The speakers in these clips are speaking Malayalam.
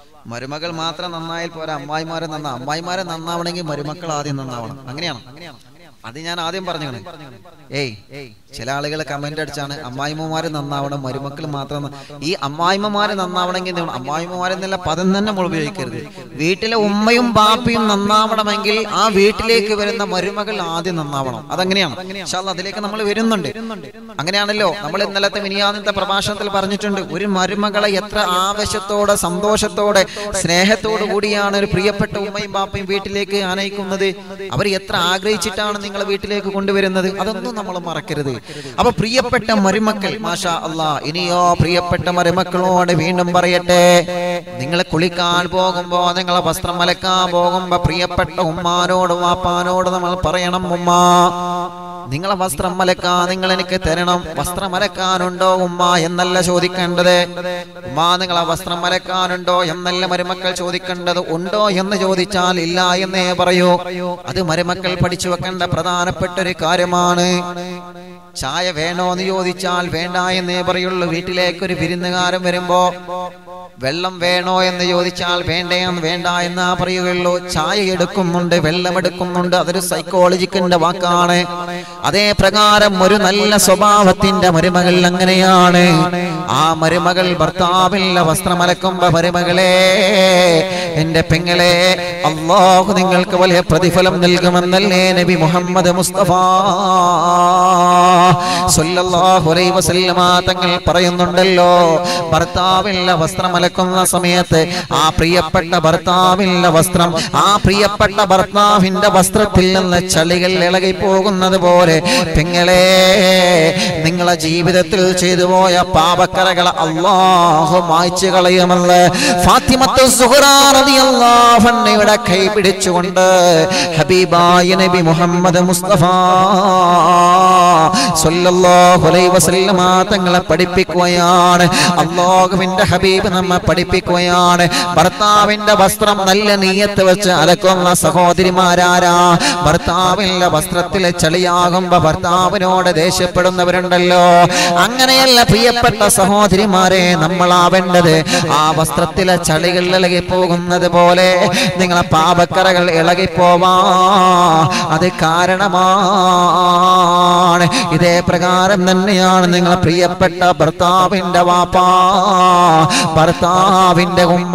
മരുമകൾ മാത്രം നന്നായാൽ പോരാ അമ്മായിമാരെ നന്നാ അമ്മായിമാരെ നന്നാവണമെങ്കിൽ മരുമക്കൾ ആദ്യം നന്നാവണം അങ്ങനെയാണ് അത് ഞാൻ ആദ്യം പറഞ്ഞു ഏയ് ചില ആളുകൾ കമന്റ് അടിച്ചാണ് അമ്മായിമ്മമാര് നന്നാവണം മരുമക്കൾ മാത്രം ന- ഈ അമ്മായിമ്മമാര് നന്നാവണമെങ്കിൽ എന്ത് വേണം? അമ്മായിമ്മമാര് എന്നുള്ള പദം തന്നെ നമ്മൾ ഉപയോഗിക്കരുത് വീട്ടിലെ ഉമ്മയും ബാപ്പയും നന്നാവണമെങ്കിൽ ആ വീട്ടിലേക്ക് വരുന്ന മരുമകൾ ആദ്യം നന്നാവണം അതങ്ങനെയാണ് പക്ഷെ അതിലേക്ക് നമ്മൾ വരുന്നുണ്ട് അങ്ങനെയാണല്ലോ നമ്മൾ ഇന്നലത്തെ മിനിയാന്നത്തെ പ്രഭാഷണത്തിൽ പറഞ്ഞിട്ടുണ്ട് ഒരു മരുമകളെ എത്ര ആവശ്യത്തോടെ സന്തോഷത്തോടെ സ്നേഹത്തോടു കൂടിയാണ് ഒരു പ്രിയപ്പെട്ട ഉമ്മയും ബാപ്പയും വീട്ടിലേക്ക് ആനയിക്കുന്നത് അവർ എത്ര ആഗ്രഹിച്ചിട്ടാണ് നിങ്ങളെ വീട്ടിലേക്ക് കൊണ്ടുവരുന്നത് അതൊന്നും നമ്മൾ മറക്കരുത് അപ്പൊ പ്രിയപ്പെട്ട മരുമക്കൾ മാഷാ അല്ലാ ഇനിയോ പ്രിയപ്പെട്ട മരുമക്കളോട് വീണ്ടും പറയട്ടെ നിങ്ങൾ കുളിക്കാൻ പോകുമ്പോ നിങ്ങളെ വസ്ത്രം അലക്കാൻ പോകുമ്പോ പ്രിയപ്പെട്ട ഉമ്മാനോട് വാപ്പാനോട് നമ്മൾ പറയണം ഉമ്മ നിങ്ങളെ വസ്ത്രം അലക്കാൻ നിങ്ങൾ എനിക്ക് തരണം വസ്ത്രം അലക്കാനുണ്ടോ ഉമ്മ എന്നല്ല ചോദിക്കേണ്ടത് ഉമ്മ നിങ്ങളെ വസ്ത്രം അലക്കാനുണ്ടോ എന്നല്ല മരുമക്കൾ ചോദിക്കേണ്ടത് ഉണ്ടോ എന്ന് ചോദിച്ചാൽ ഇല്ല എന്നേ പറയൂ അത് മരുമക്കൾ പഠിച്ചു വെക്കേണ്ട പ്രധാനപ്പെട്ട ഒരു കാര്യമാണ് ചായ വേണോ എന്ന് ചോദിച്ചാൽ വേണ്ട എന്നേ പറയുള്ളൂ വീട്ടിലേക്ക് ഒരു വിരുന്നുകാരൻ വരുമ്പോ വെള്ളം വേണോ എന്ന് ചോദിച്ചാൽ വേണ്ടയെന്ന് വേണ്ട എന്നാ പറയുകയുള്ളൂ ചായ എടുക്കുന്നുണ്ട് വെള്ളം എടുക്കുന്നുണ്ട് അതൊരു സൈക്കോളജിക്കിന്റെ വാക്കാണ് അതേ പ്രകാരം ഒരു നല്ല സ്വഭാവത്തിന്റെ മരുമകൾ അങ്ങനെയാണ് ആ മരുമകൾ ഭർത്താവില്ല വസ്ത്രമലക്കുമ്പോ മരുമകളെ എന്റെ പെങ്ങളെ അള്ളാഹു നിങ്ങൾക്ക് വലിയ പ്രതിഫലം നൽകുമെന്നല്ലേ നബി മുഹമ്മദ് മുസ്തഫ സല്ലല്ലാഹു അലൈഹി വസല്ലമ തങ്ങൾ പറയുന്നുണ്ടല്ലോ ഭർത്താവില്ല വസ്ത്രം അലക്കുന്ന സമയത്ത് ആ പ്രിയപ്പെട്ട ഭർത്താവില്ല വസ്ത്രം ആ പ്രിയപ്പെട്ട ഭർത്താവിന്റെ വസ്ത്രത്തിൽ നിന്ന് ചളികൾ ഇളകി പോകുന്നത് പോലെ പെങ്ങളെ നിങ്ങളെ ജീവിതത്തിൽ ചെയ്തു പോയ പാപക്കറകൾ അള്ളാഹു മായ്ച്ചു കളയുമെന്ന് ഫാത്തിമത്ത് സുഹ്റാ റളിയല്ലാഹു അൻഹയുടെ കൈ പിടിച്ചുകൊണ്ട് ഹബീബായ നബി മുഹമ്മദ് മുസ്തഫ സല്ലല്ലാഹു അലൈഹി വസല്ലമ തങ്ങളെ പഠിപ്പിക്കുകയാണ് അള്ളാഹുവിന്റെ ഹബീബ് നമ്മെ പഠിപ്പിക്കുകയാണ് ഭർത്താവിന്റെ വസ്ത്രം നല്ല നീയത്ത് വെച്ച് അലക്കുന്ന സഹോദരിമാരാരാ ഭർത്താവിന്റെ വസ്ത്രത്തിൽ ചളിയാകുമ്പോ ഭർത്താവിനോട് ദേഷ്യപ്പെടുന്നവരുണ്ടല്ലോ അങ്ങനെയല്ല പ്രിയപ്പെട്ട സഹോദരിമാരെ നമ്മളാവേണ്ടത് ആ വസ്ത്രത്തിലെ ചളികൾ ഇളകി പോകുന്നത് പോലെ നിങ്ങളെ പാപക്കറകൾ ഇളകിപ്പോവാ അത് കാരണമാണ് ഇതേ പ്രകാരം തന്നെയാണ് നിങ്ങളെ പ്രിയപ്പെട്ട ഭർത്താവിന്റെ വാപ്പാ ഭർത്താവിന്റെ ഉമ്മ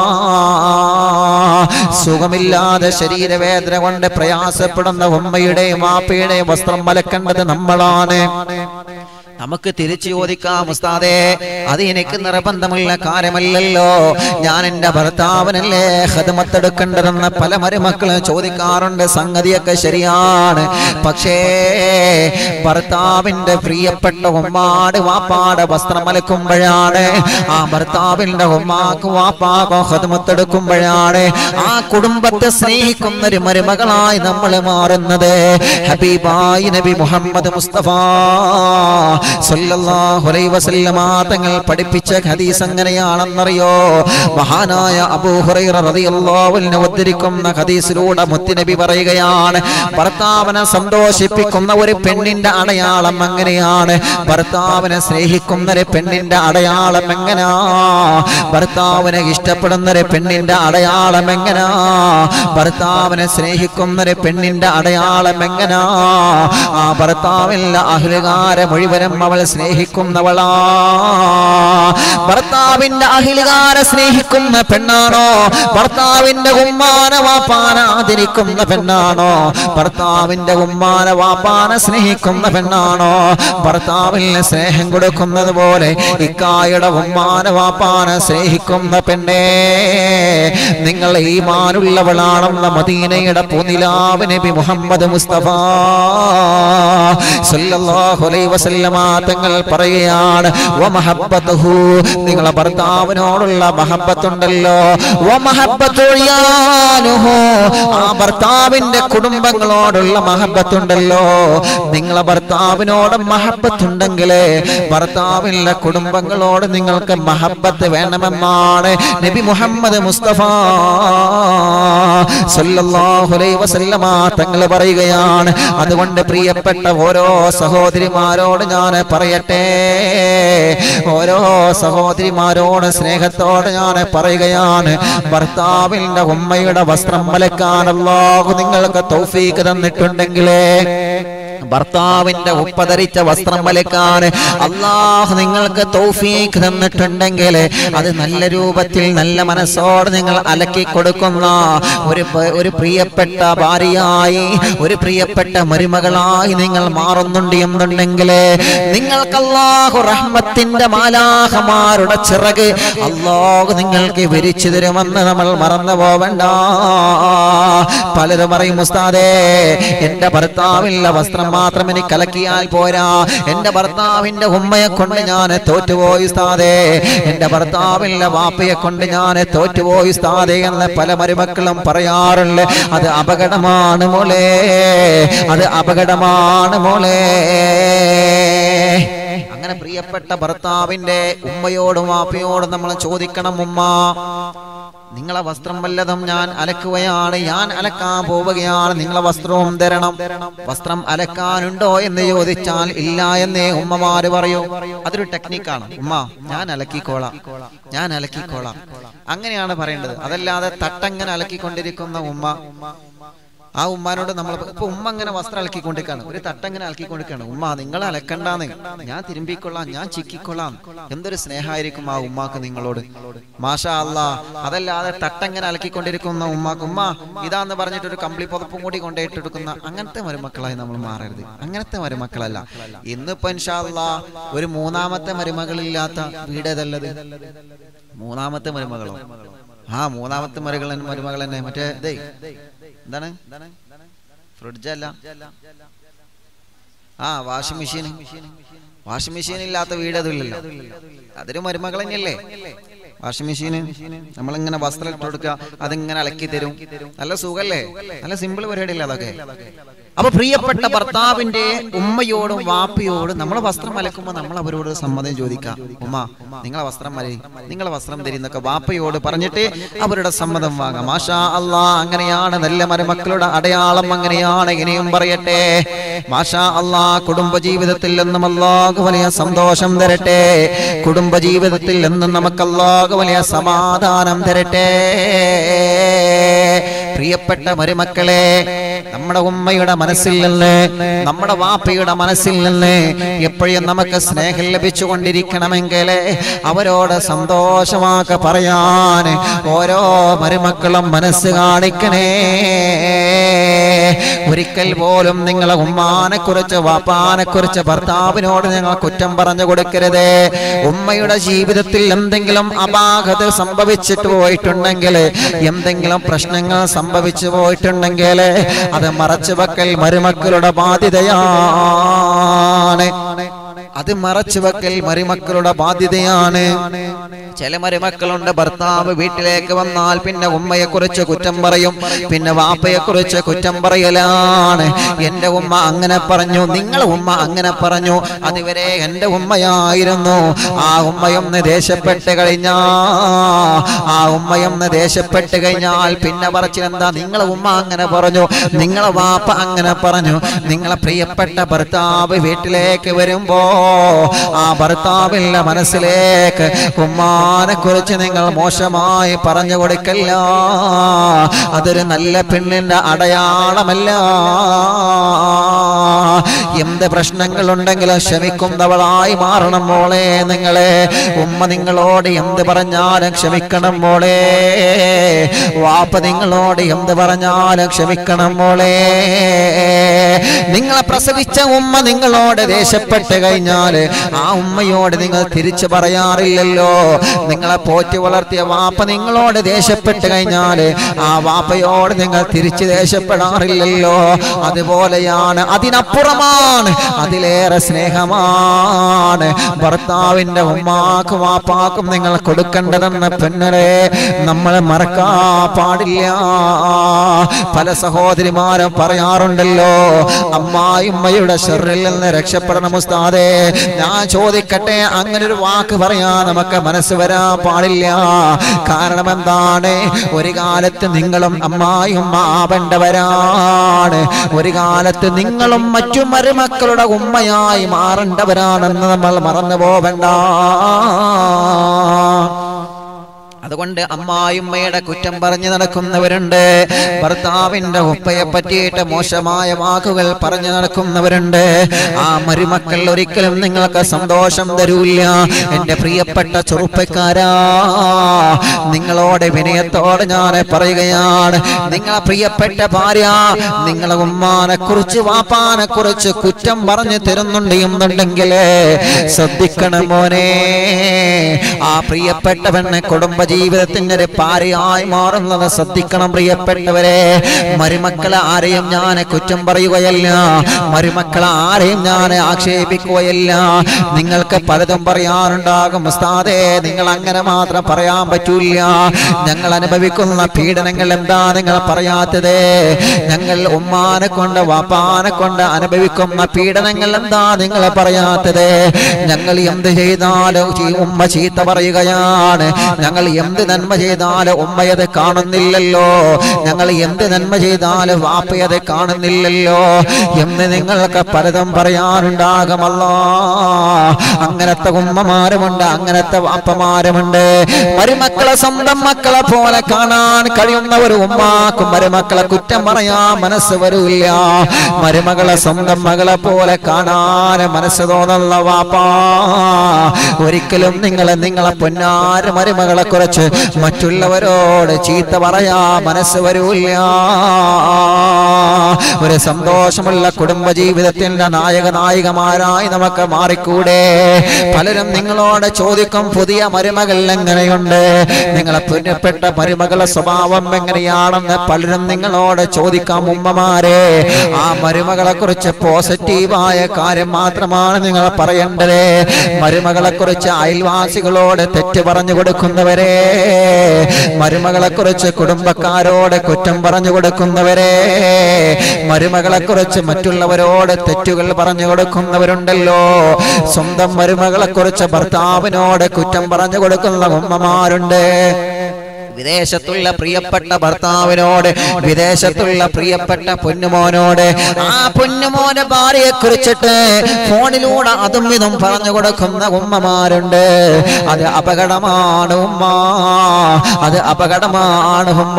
സുഖമില്ലാതെ ശരീരവേദന കൊണ്ട് പ്രയാസപ്പെടുന്ന ഉമ്മയുടെയും വാപ്പയുടെയും വസ്ത്രം മലക്കേണ്ടത് നമ്മളാണ് നമുക്ക് തിരിച്ചു ചോദിക്കാം ഉസ്താദേ അത് എനിക്ക് നിർബന്ധമുള്ള കാര്യമല്ലല്ലോ ഞാൻ എന്റെ ഭർത്താവിനല്ലേ ഹതമത്തെടുക്കേണ്ടതെന്ന് പല മരുമക്കളും ചോദിക്കാറുണ്ട് സംഗതിയൊക്കെ ശരിയാണ് പക്ഷേ ഭർത്താവിന്റെ പ്രിയപ്പെട്ട ഉമ്മാട് വാപ്പാട് വസ്ത്രം അലക്കുമ്പോഴാണ് ആ ഭർത്താവിന്റെ ഉമ്മാക്ക് വാപ്പാക്കോ ഹതമത്തെടുക്കുമ്പോഴാണ് ആ കുടുംബത്തെ സ്നേഹിക്കുന്ന ഒരു മരുമകളായി നമ്മൾ മാറുന്നത് ഹബീബായി നബി മുഹമ്മദ് മുസ്തഫ സല്ലല്ലാഹു അലൈഹി വസല്ലമ തങ്ങൾ പഠിപ്പിച്ച ഹദീസ് എങ്ങനെയാണെന്നറിയോ മഹാനായ അബൂ ഹുറൈറ റളിയല്ലാഹു അൻഹു ഉദ്ധരിക്കുന്ന ഹദീസിലൂടെ മുത്തുനബി പറയുകയാണ് ഭർത്താവിനെ സന്തോഷിപ്പിക്കുന്ന ഒരു പെണ്ണിന്റെ അടയാളം എങ്ങനെയാണ് ഭർത്താവിനെ സ്നേഹിക്കുന്ന ഒരു പെണ്ണിന്റെ അടയാളം എങ്ങനാ ഭർത്താവിനെ ഇഷ്ടപ്പെടുന്ന ഒരു പെണ്ണിന്റെ അടയാളം എങ്ങനാ ഭർത്താവിനെ സ്നേഹിക്കുന്ന ഒരു പെണ്ണിന്റെ അടയാളം എങ്ങനാ ആ ഭർത്താവില്ല അഹ്ലുകാരെ മുഴുവനും അവൾ സ്നേഹിക്കുന്നവളാ ഭർത്താവിന്റെ അഹിലുകാരെ സ്നേഹിക്കുന്ന പെണ്ണാണോ ഭർത്താവിന്റെ ഉമ്മാന വാപ്പാന ആദരിക്കുന്ന പെണ്ണാണോ ഭർത്താവിന്റെ ഉമ്മാന വാപ്പാന സ്നേഹിക്കുന്ന പെണ്ണാണോ ഭർത്താവിന് സ്നേഹം കൊടുക്കുന്നത് പോലെ ഇക്കായുടെ ഉമ്മാന വാപ്പാന സ്നേഹിക്കുന്ന പെണ്ണേ നിങ്ങൾ ഈ മാനുള്ളവളാണെന്ന മദീനയുടെ പൂനിലാവ് നബി മുഹമ്മദ് മുസ്തഫ സല്ലല്ലാഹു അലൈഹി വസല്ലമ തങ്ങൾ പറയുകയാണ് വമഹബ്ബതുഹു നിങ്ങളെ ഭർത്താവിനോടുള്ള മഹബ്ബത്തുണ്ടല്ലോ വമഹബ്ബത്തു ഇയാലുഹു ആ ഭർത്താവിന്റെ കുടുംബങ്ങളോടുള്ള മഹബ്ബത്തുണ്ടല്ലോ നിങ്ങളെ ഭർത്താവിനോട് മഹബ്ബത്തുണ്ടെങ്കിൽ ഭർത്താവിന്റെ കുടുംബങ്ങളോട് നിങ്ങൾക്ക് മഹബ്ബത്ത് വേണമെന്നാണ് നബി മുഹമ്മദ് മുസ്തഫ സല്ലല്ലാഹു അലൈഹി വസല്ലമ തങ്ങൾ പറയുകയാണ് അതുകൊണ്ട് പ്രിയപ്പെട്ട ഓരോ സഹോദരിമാരോട് ഞാൻ ഞാൻ പറയട്ടെ ഓരോ സഹോദരിമാരോട് സ്നേഹത്തോടെ ഞാൻ പറയുകയാണ് ഭർത്താവിന്റെ ഉമ്മയുടെ വസ്ത്രം മലക്കാൻ അല്ലാഹു നിങ്ങൾക്ക് തൗഫീക്ക് തന്നിട്ടുണ്ടെങ്കിലേ ഭർത്താവിന്റെ ഉപ്പ ധരിച്ച വസ്ത്രം വലക്കാൻ അള്ളാഹു നിങ്ങൾക്ക് തൗഫീഖ് തന്നിട്ടുണ്ടെങ്കിൽ അത് നല്ല രൂപത്തിൽ നല്ല മനസ്സോടെ നിങ്ങൾ അലക്കി കൊടുക്കുന്ന ഒരു പ- ഒരു പ്രിയപ്പെട്ട ഭാര്യയായി ഒരു പ്രിയപ്പെട്ട മരുമകളായി നിങ്ങൾ മാറുന്നുണ്ട് എന്നുണ്ടെങ്കിൽ നിങ്ങൾക്ക് അള്ളാഹു റഹ്മത്തിന്റെ മാലാഹമാരുടെ ചിറക് അള്ളാഹു നിങ്ങൾക്ക് വിരിച്ചു തരുമെന്ന് നമ്മൾ മറന്നു പോവണ്ട പലരും പറയും ഉസ്താദേ എന്റെ ഭർത്താവില്ല വസ്ത്രം മാത്രം എനിക്ക് കലക്കിയാൽ പോരാ എന്റെ ഭർത്താവിന്റെ ഉമ്മയെ കൊണ്ട് ഞാൻ തോറ്റുപോയി ഉസ്താദേ എന്റെ ഭർത്താവില്ല വാപ്പയെ കൊണ്ട് ഞാൻ തോറ്റുപോയി ഉസ്താദേ എന്ന് പല മരുമക്കളും പറയാറുണ്ട് അത് അപകടമാണ് മോളെ അത് അപകടമാണ് മോളെ അങ്ങനെ പ്രിയപ്പെട്ട ഭർത്താവിന്റെ ഉമ്മയോടും വാപ്പയോടും നമ്മൾ ചോദിക്കണം ഉമ്മ നിങ്ങളെ വസ്ത്രം വല്ലതും ഞാൻ അലക്കുകയാണ് ഞാൻ അലക്കാൻ പോവുകയാണ് നിങ്ങളെ വസ്ത്രവും തരണം വസ്ത്രം അലക്കാനുണ്ടോ എന്ന് ചോദിച്ചാൽ ഇല്ല എന്നേ ഉമ്മമാര് പറയൂ അതൊരു ടെക്നിക്കാണ് ഉമ്മ ഞാൻ അലക്കിക്കോളാം ഞാൻ അലക്കിക്കോളാം അങ്ങനെയാണ് പറയേണ്ടത് അതല്ലാതെ തട്ടങ്ങനെ അലക്കിക്കൊണ്ടിരിക്കുന്ന ഉമ്മ ആ ഉമ്മാനോട് നമ്മൾ ഇപ്പൊ ഉമ്മ അങ്ങനെ വസ്ത്രം അലക്കിക്കൊണ്ടിരിക്കാണ് ഒരു തട്ടങ്ങനെ അലക്കിക്കൊണ്ടിരിക്കാണ് ഉമ്മ നിങ്ങൾ അലക്കണ്ടാന്ന് ഞാൻ തിരുമ്പിക്കൊള്ളാം ഞാൻ ചിക്കിക്കൊള്ളാം എന്തൊരു സ്നേഹമായിരിക്കും ആ ഉമ്മാക്ക് നിങ്ങളോട് മാഷാ അല്ലാ അതല്ലാതെ തട്ടങ്ങനെ അലക്കിക്കൊണ്ടിരിക്കുന്ന ഉമ്മാക്ക് ഉമ്മ ഇതാന്ന് പറഞ്ഞിട്ട് ഒരു കമ്പിളി പുതപ്പും കൂടി കൊണ്ടുപോയിട്ടെടുക്കുന്ന അങ്ങനത്തെ മരുമക്കളായി നമ്മൾ മാറരുത് അങ്ങനത്തെ മരുമക്കളല്ല ഇന്നിപ്പോ ഇൻഷാ അല്ലാ ഒരു മൂന്നാമത്തെ മരുമകളില്ലാത്ത വീടേതല്ലത് മൂന്നാമത്തെ മരുമകളോ ആ മൂന്നാമത്തെ മരുകൾ മരുമകൾ തന്നെ മറ്റേ ദേ എന്താണ് ഫ്രിഡ്ജ് അല്ല ആ വാഷിംഗ് മെഷീൻ വാഷിംഗ് മെഷീൻ ഇല്ലാത്ത വീട് അതില്ലല്ലോ അതൊരു മരുമകൾ തന്നെയല്ലേ വാഷിംഗ് മെഷീന് നമ്മളിങ്ങനെ വസ്ത്രം ഇട്ട് കൊടുക്കുക അതിങ്ങനെ അലക്കി തരും നല്ല സുഖല്ലേ നല്ല സിമ്പിൾ പരിപാടിയല്ലേ അതൊക്കെ അപ്പൊ പ്രിയപ്പെട്ട ഭർത്താവിന്റെ ഉമ്മയോടും വാപ്പയോടും നമ്മൾ വസ്ത്രം അലക്കുമ്പോൾ നമ്മൾ അവരോട് സമ്മതം ചോദിക്കാം ഉമ്മ നിങ്ങളെ വസ്ത്രം മതി നിങ്ങളെ വസ്ത്രം തരുന്നൊക്കെ വാപ്പയോട് പറഞ്ഞിട്ട് അവരുടെ സമ്മതം വാങ്ങാം മാഷാ അല്ലാ അങ്ങനെയാണ് നല്ല മരുമക്കളുടെ അടയാളം അങ്ങനെയാണ് ഇനിയും പറയട്ടെ മാഷാ അല്ലാ കുടുംബ ജീവിതത്തിൽ എന്നും അല്ലാഹു വലിയ സന്തോഷം തരട്ടെ കുടുംബ ജീവിതത്തിൽ എന്നും നമുക്ക് അല്ലാഹു വലിയ സമാധാനം തരട്ടെ പ്രിയപ്പെട്ട മരുമക്കളെ നമ്മുടെ ഉമ്മയുടെ മനസ്സിൽ നിന്ന് നമ്മുടെ വാപ്പയുടെ മനസ്സിൽ നിന്ന് എപ്പോഴും നമുക്ക് സ്നേഹം ലഭിച്ചുകൊണ്ടിരിക്കണമെങ്കിൽ അവരോട് സന്തോഷമാക്ക പറയാൻ ഓരോ മരുമക്കളും മനസ്സ് കാണിക്കണേ ഒരിക്കൽ പോലും നിങ്ങളെ ഉമ്മാനെ കുറിച്ച് വാപ്പാനെ കുറിച്ച് ഭർത്താവിനോട് നിങ്ങൾ കുറ്റം പറഞ്ഞു കൊടുക്കരുത് ഉമ്മയുടെ ജീവിതത്തിൽ എന്തെങ്കിലും അപാകത സംഭവിച്ചിട്ട് പോയിട്ടുണ്ടെങ്കിൽ എന്തെങ്കിലും പ്രശ്നങ്ങൾ സംഭവിച്ചു പോയിട്ടുണ്ടെങ്കിൽ അത് മറച്ചു വെക്കൽ മരുമക്കളുടെ ബാധ്യതയാണ് അത് മറച്ചു വെക്കൽ മരുമക്കളുടെ ബാധ്യതയാണ് ചില മരുമക്കളുണ്ട് ഭർത്താവ് വീട്ടിലേക്ക് വന്നാൽ പിന്നെ ഉമ്മയെ കുറിച്ച് കുറ്റം പറയും പിന്നെ വാപ്പയെ കുറിച്ച് കുറ്റം പറയലാണ് എന്റെ ഉമ്മ അങ്ങനെ പറഞ്ഞു നിങ്ങളെ ഉമ്മ അങ്ങനെ പറഞ്ഞു അതുവരെ എന്റെ ഉമ്മയായിരുന്നു ആ ഉമ്മയൊന്ന് ദേഷ്യപ്പെട്ട് കഴിഞ്ഞാ ആ ഉമ്മയൊന്ന് ദേഷ്യപ്പെട്ട് കഴിഞ്ഞാൽ പിന്നെ പറച്ചിലെന്താ നിങ്ങളെ ഉമ്മ അങ്ങനെ പറഞ്ഞു നിങ്ങളെ വാപ്പ അങ്ങനെ പറഞ്ഞു നിങ്ങളെ പ്രിയപ്പെട്ട ഭർത്താവ് വീട്ടിലേക്ക് വരുമ്പോ ആ ഭർത്താവിന്റെ മനസ്സിലേക്ക് ഉമ്മാനെ കുറിച്ച് നിങ്ങൾ മോശമായി പറഞ്ഞു കൊടുക്കല്ല അതൊരു നല്ല പെണ്ണിന്റെ അടയാളമല്ല എന്ത് പ്രശ്നങ്ങളുണ്ടെങ്കിലും ക്ഷമിക്കുന്നവളായി മാറണം മോളെ നിങ്ങളെ ഉമ്മ നിങ്ങളോട് എന്ത് പറഞ്ഞാലും ക്ഷമിക്കണം മോളെ വാപ്പ നിങ്ങളോട് എന്ത് പറഞ്ഞാലും ക്ഷമിക്കണം മോളെ നിങ്ങളെ പ്രസവിച്ച ഉമ്മ നിങ്ങളോട് ദേഷ്യപ്പെട്ട് കഴിഞ്ഞാൽ ആ ഉമ്മയോട് നിങ്ങൾ തിരിച്ചു പറയാറില്ലല്ലോ നിങ്ങളെ പോറ്റി വളർത്തിയ വാപ്പ നിങ്ങളോട് ദേഷ്യപ്പെട്ട് കഴിഞ്ഞാൽ ആ വാപ്പയോട് നിങ്ങൾ തിരിച്ചു ദേഷ്യപ്പെടാറില്ലല്ലോ അതുപോലെയാണ് അതിനപ്പുറമാണ് അതിലേറെ സ്നേഹമാണ് ഭർത്താവിന്റെ ഉമ്മാക്കും വാപ്പാക്കും നിങ്ങൾ കൊടുക്കേണ്ടതെന്ന പെണ്ണരെ നമ്മൾ മറക്കാ പാടില്ല പല സഹോദരിമാരും പറയാറുണ്ടല്ലോ അമ്മായിമ്മയുടെ ഷെറിൽ നിന്ന് രക്ഷപ്പെടണം ഉസ്താദേ ഞാൻ ചോദിക്കട്ടെ അങ്ങനെ ഒരു വാക്ക് പറയാ നമുക്ക് മനസ്സ് വരാൻ പാടില്ല കാരണം എന്താണ് ഒരു കാലത്ത് നിങ്ങളും അമ്മായിയും ആവേണ്ടവരാണ് ഒരു കാലത്ത് നിങ്ങളും മറ്റു മറ്റു മരുമക്കളുടെ ഉമ്മയായി മാറേണ്ടവരാണെന്ന് നമ്മൾ മറന്നു പോവണ്ട അതുകൊണ്ട് അമ്മായിമ്മയുടെ കുറ്റം പറഞ്ഞു നടക്കുന്നവരുണ്ട് ഭർത്താവിന്റെ ഉപ്പയെ പറ്റിയിട്ട് മോശമായ വാക്കുകൾ പറഞ്ഞു നടക്കുന്നവരുണ്ട് ആ മരുമക്കൾ ഒരിക്കലും നിങ്ങൾക്ക് സന്തോഷം തരൂല്ല എന്റെ പ്രിയപ്പെട്ട ചെറുപ്പക്കാരാ നിങ്ങളോട് വിനയത്തോടെ ഞാൻ പറയുകയാണ് നിങ്ങളെ പ്രിയപ്പെട്ട ഭാര്യ നിങ്ങളെ ഉമ്മാനെ കുറിച്ച് വാപ്പാനെ കുറിച്ച് കുറ്റം പറഞ്ഞു തരുന്നുണ്ട് എന്നുണ്ടെങ്കിൽ ശ്രദ്ധിക്കണം മോനെ ആ പ്രിയപ്പെട്ടവനെ കുടുംബജീവിതത്തിന്റെ ഒരു പാരയായി മാറുന്നത് ശ്രദ്ധിക്കണം പ്രിയപ്പെട്ടവരെ മരുമക്കളെ ആരെയും ഞാൻ കുറ്റം പറയുകയല്ല മരുമക്കളെ ആരെയും ഞാൻ ആക്ഷേപിക്കുകയല്ല നിങ്ങൾക്ക് പലതും പറയാനുണ്ടാകും ഉസ്താദേ നിങ്ങൾ അങ്ങനെ മാത്രം പറയാൻ പറ്റൂല ഞങ്ങൾ അനുഭവിക്കുന്ന പീഡനങ്ങൾ എന്താ നിങ്ങൾ പറയാത്തത് ഞങ്ങൾ ഉമ്മാനെ കൊണ്ട് വാപ്പാനെ കൊണ്ട് അനുഭവിക്കുന്ന പീഡനങ്ങൾ എന്താ നിങ്ങൾ പറയാത്തത് ഞങ്ങൾ എന്ത് ചെയ്താലും ഈ ഉമ്മ ചീത്ത പറയുകയാണ് ഞങ്ങൾ എന്ത് നന്മ ചെയ്താലും ഉമ്മയത് കാണുന്നില്ലല്ലോ ഞങ്ങൾ എന്ത് നന്മ ചെയ്താലും വാപ്പയത് കാണുന്നില്ലല്ലോ എന്ന് നിങ്ങൾക്ക് പലതും പറയാനുണ്ടാകുമല്ലോ അങ്ങനത്തെ ഉമ്മമാരുമുണ്ട് അങ്ങനത്തെ വാപ്പമാരുമുണ്ട് മരുമക്കളെ സ്വന്തം മക്കളെ പോലെ കാണാൻ കഴിയുന്ന ഒരു ഉമ്മാക്കും മരുമക്കളെ കുറ്റം പറയാൻ മനസ്സ് വരൂല്ല മരുമകളെ സ്വന്തം മകളെ പോലെ കാണാൻ മനസ്സ് തോന്നുന്ന വാപ്പാ ഒരിക്കലും നിങ്ങൾ നിങ്ങളെ പൊന്നാര മരുമകളെ കുറിച്ച് മറ്റുള്ളവരോട് ചീത്ത പറയാ മനസ്സ് വരൂല്ല ഒരു സന്തോഷമുള്ള കുടുംബ ജീവിതത്തിന്റെ നായക നായികമാരായി നമുക്ക് മാറിക്കൂടെ പലരും നിങ്ങളോട് ചോദിക്കും പുതിയ മരുമകൾ എങ്ങനെയുണ്ട് നിങ്ങളെ പുന്നപ്പെട്ട മരുമകളുടെ സ്വഭാവം എങ്ങനെയാണെന്ന് പലരും നിങ്ങളോട് ചോദിക്കാം ഉമ്മമാരെ ആ മരുമകളെ കുറിച്ച് പോസിറ്റീവായ കാര്യം മാത്രമാണ് നിങ്ങൾ പറയേണ്ടത് മരുമകളെ കുറിച്ച് അയൽവാസികളോട് തെറ്റ് പറഞ്ഞു കൊടുക്കുന്നവരെ മരുമകളെ കുറിച്ച് കുടുംബക്കാരോട് കുറ്റം പറഞ്ഞു കൊടുക്കുന്നവരെ മരുമകളെ കുറിച്ച് മറ്റുള്ളവരോട് തെറ്റുകൾ പറഞ്ഞു കൊടുക്കുന്നവരുണ്ടല്ലോ സ്വന്തം മരുമകളെ കുറിച്ച് ഭർത്താവിനോട് കുറ്റം പറഞ്ഞു കൊടുക്കുന്ന ഉമ്മമാരുണ്ട് വിദേശത്തുള്ള പ്രിയപ്പെട്ട ഭർത്താവിനോട് വിദേശത്തുള്ള പ്രിയപ്പെട്ട പൊന്നുമോനോട് ആ പൊന്നുമോനെ ഭാര്യയെ കുറിച്ചിട്ട് ഫോണിലൂടെ അതും ഇതും പറഞ്ഞു കൊടുക്കുന്ന ഉമ്മമാരുണ്ട് അത് അപകടമാണ് ഉമ്മ അത് അപകടമാണ് ഉമ്മ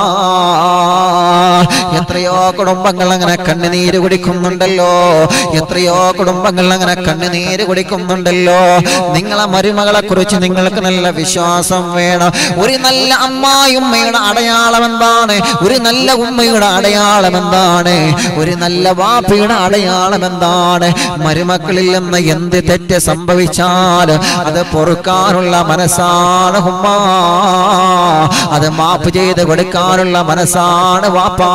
എത്രയോ കുടുംബങ്ങൾ അങ്ങനെ കണ്ണുനീര് കുടിക്കുന്നുണ്ടല്ലോ എത്രയോ കുടുംബങ്ങൾ അങ്ങനെ കണ്ണുനീര് കുടിക്കുന്നുണ്ടല്ലോ നിങ്ങളെ മരുമകളെ കുറിച്ച് നിങ്ങൾക്ക് നല്ല വിശ്വാസം വേണം ഒരു നല്ല അമ്മായിമ്മയുടെ അടയാളം എന്താണ് ഒരു നല്ല ഉമ്മയുടെ അടയാളം എന്താണ് ഒരു നല്ല വാപ്പയുടെ അടയാളം എന്താണ് മരുമക്കളിൽ നിന്ന് എന്ത് തെറ്റ് സംഭവിച്ചാൽ അത് പൊറുക്കാനുള്ള മനസ്സാണ് ഉമ്മ അത് മാപ്പ് ചെയ്ത് കൊടുക്കാനുള്ള മനസ്സാണ് വാപ്പാ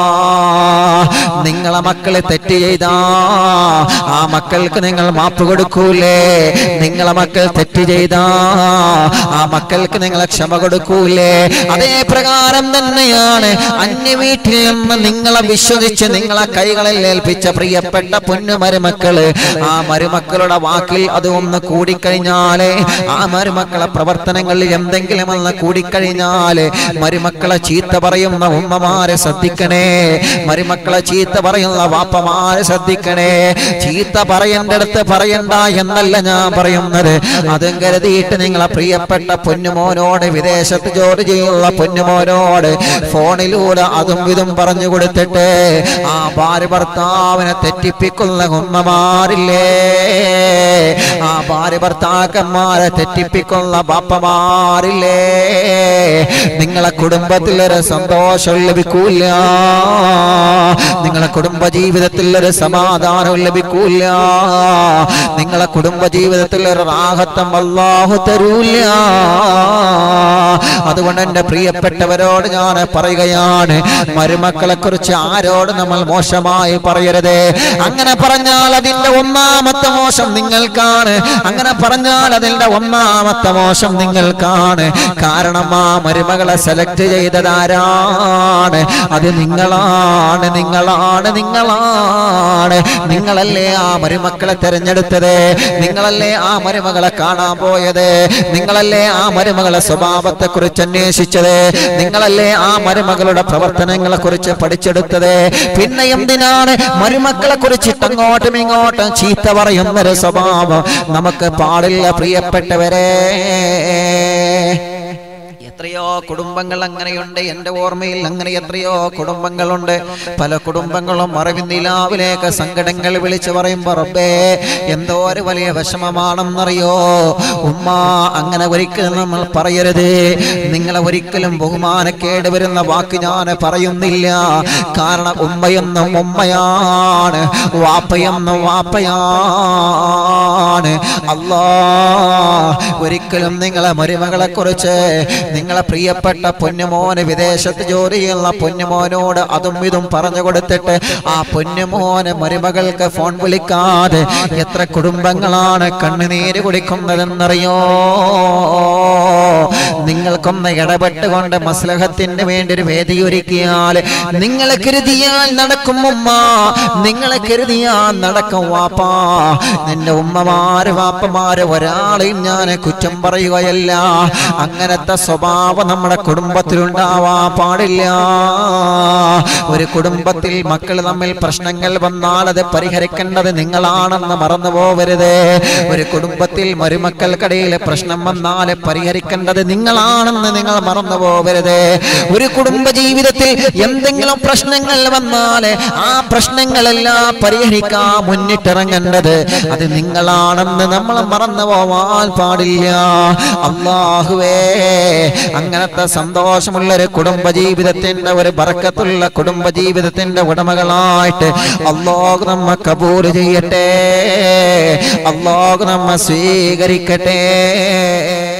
നിങ്ങളെ മക്കളെ തെറ്റ് ചെയ്താ ആ മക്കൾക്ക് നിങ്ങൾ മാപ്പ് കൊടുക്കൂലേ നിങ്ങളെ മക്കൾ തെറ്റ് ചെയ്താ ആ മക്കൾക്ക് നിങ്ങൾ ക്ഷമ കൊടുക്കൂലേ അതേ പ്രകാരം തന്നെയാണ് അന്യ വീട്ടിൽ നിന്ന് നിങ്ങളെ വിശ്വസിച്ച് നിങ്ങളെ കൈകളിൽ ഏൽപ്പിച്ച പ്രിയപ്പെട്ട പൊന്നു മരുമക്കള് ആ മരുമക്കളുടെ വാക്കിൽ അത് ഒന്ന് കൂടിക്കഴിഞ്ഞാല് ആ മരുമക്കളെ പ്രവർത്തനങ്ങളിൽ എന്തെങ്കിലും ഒന്ന് കൂടിക്കഴിഞ്ഞാല് മരുമക്കളെ ചീത്ത പറയുന്ന ഉമ്മമാരെ ശ്രദ്ധിക്കണേ മരുമക്കളെ ചീത്ത പറയുന്ന വാപ്പമാരെ ശ്രദ്ധിക്കണേ ചീത്ത പറയേണ്ടടുത്ത് പറയണ്ട എന്നല്ല ഞാൻ പറയുന്നത് അതും കരുതിയിട്ട് നിങ്ങളെ പ്രിയപ്പെട്ട പൊന്നുമോനോട് വിദേശത്ത് ജോലി ചെയ്യുന്ന പൊന്നുമോനോട് ഫോണിലൂടെ അതും ഇതും പറഞ്ഞു കൊടുത്തിട്ട് ആ ഭാര്യ ഭർത്താവിനെ തെറ്റിപ്പിക്കുന്ന ഉമ്മമാരില്ലേ ആ ഭാര്യ ഭർത്താക്കന്മാരെ തെറ്റിപ്പിക്കുന്ന ബാപ്പമാരില്ലേ നിങ്ങളെ കുടുംബത്തിൽ ഒരു സന്തോഷം ലഭിക്കൂല നിങ്ങളെ കുടുംബ ജീവിതത്തിൽ ഒരു സമാധാനം ലഭിക്കൂല നിങ്ങളെ കുടുംബ ജീവിതത്തിൽ ഒരു റാഹത്തം അല്ലാഹു തരൂല അതുകൊണ്ട് എന്റെ പ്രിയപ്പെട്ടവരോട് ഞാൻ പറയുകയാണ് മരുമക്കളെ കുറിച്ച് ആരോട് നമ്മൾ മോശമായി പറയരുത് അങ്ങനെ പറഞ്ഞാൽ അതിന്റെ ഒന്നാമത്തെ മോശം നിങ്ങൾക്കാണ് അങ്ങനെ പറഞ്ഞാൽ അതിന്റെ ഒന്നാമത്തെ മോശം നിങ്ങൾക്കാണ് കാരണം ആ മരുമകളെ സെലക്ട് ചെയ്തതാരാണ് അത് നിങ്ങളാണ് നിങ്ങളാണ് നിങ്ങളാണ് നിങ്ങളല്ലേ ആ മരുമക്കളെ തെരഞ്ഞെടുത്തത് നിങ്ങളല്ലേ ആ മരുമകളെ കാണാൻ പോയത് നിങ്ങളല്ലേ ആ മരുമകളെ സ്വഭാവത്തെ കുറിച്ച് അന്വേഷിച്ചത് നിങ്ങളല്ലേ ആ മരുമകളുടെ പ്രവർത്തനങ്ങളെ കുറിച്ച് പഠിച്ചെടുത്തത് പിന്നെ എന്തിനാണ് മരുമക്കളെ കുറിച്ചിട്ട് അങ്ങോട്ടും ഇങ്ങോട്ടും ചീത്ത പറയുന്നൊരു സ്വഭാവം നമുക്ക് പാടില്ല പ്രിയപ്പെട്ടവരെ എത്രയോ കുടുംബങ്ങൾ അങ്ങനെയുണ്ട് എന്റെ ഓർമ്മയിൽ അങ്ങനെ എത്രയോ കുടുംബങ്ങളുണ്ട് പല കുടുംബങ്ങളും അറിവിന്ദിലാവിലേക്ക് സങ്കടങ്ങൾ വിളിച്ചു പറയുമ്പോ റബ്ബേ എന്തോ ഒരു വലിയ വിഷമമാണെന്നറിയോ ഉമ്മ അങ്ങനെ ഒരിക്കലും നമ്മൾ പറയരുത് നിങ്ങളെ ഒരിക്കലും ബഹുമാനക്കേട് വരുന്ന വാക്ക് ഞാൻ പറയുന്നില്ല കാരണം ഉമ്മയെന്നും ഉമ്മയാണ് വാപ്പയെന്നും വാപ്പയാണ് അല്ലാ ഒരിക്കലും നിങ്ങളെ മരുമകളെ കുറിച്ച് നിങ്ങളെ പ്രിയപ്പെട്ട പൊന്നുമോന് വിദേശത്ത് ജോലി ചെയ്യുന്ന പൊന്നുമോനോട് അതും ഇതും പറഞ്ഞു കൊടുത്തിട്ട് ആ പൊന്നുമോന് മരുമകൾക്ക് ഫോൺ വിളിക്കാതെ എത്ര കുടുംബങ്ങളാണ് കണ്ണുനീര് കുടിക്കുന്നതെന്നറിയോ നിങ്ങൾക്കൊന്ന് ഇടപെട്ടുകൊണ്ട് മസ്ലഹത്തിന് വേണ്ടി ഒരു വേദി ഒരുക്കിയാൽ നിങ്ങളെ കരുതിയാൽ നടക്കും ഉമ്മ നിങ്ങളെ കരുതിയാൽ നടക്കും വാപ്പാ നിന്റെ ഉമ്മമാര് വാപ്പമാര് ഒരാളെയും ഞാൻ കുറ്റം പറയുകയല്ല അങ്ങനത്തെ സ്വഭാവം നമ്മുടെ കുടുംബത്തിലുണ്ടാവാൻ പാടില്ല ഒരു കുടുംബത്തിൽ മക്കൾ തമ്മിൽ പ്രശ്നങ്ങൾ വന്നാൽ അത് പരിഹരിക്കേണ്ടത് നിങ്ങളാണെന്ന് മറന്നു പോവരുത് ഒരു കുടുംബത്തിൽ മരുമക്കൾക്കിടയിൽ പ്രശ്നം വന്നാൽ പരിഹരിക്കേണ്ടത് നിങ്ങളാണെന്ന് നിങ്ങൾ മറന്നു പോവരുത് ഒരു കുടുംബ ജീവിതത്തിൽ എന്തെങ്കിലും പ്രശ്നങ്ങൾ വന്നാൽ ആ പ്രശ്നങ്ങളെല്ലാം പരിഹരിക്കാൻ മുന്നിട്ടിറങ്ങേണ്ടത് അത് നിങ്ങളാണെന്ന് നമ്മൾ മറന്നു പോവാൻ പാടില്ല അള്ളാഹുവേ അങ്ങനത്തെ സന്തോഷമുള്ള ഒരു കുടുംബ ജീവിതത്തിന്റെ ഒരു ബർക്കത്തുള്ള കുടുംബ ജീവിതത്തിന്റെ ഉടമകളായിട്ട് അള്ളാഹു നമ്മ കബൂൽ ചെയ്യട്ടെ അള്ളാഹു നമ്മ സ്വീകരിക്കട്ടെ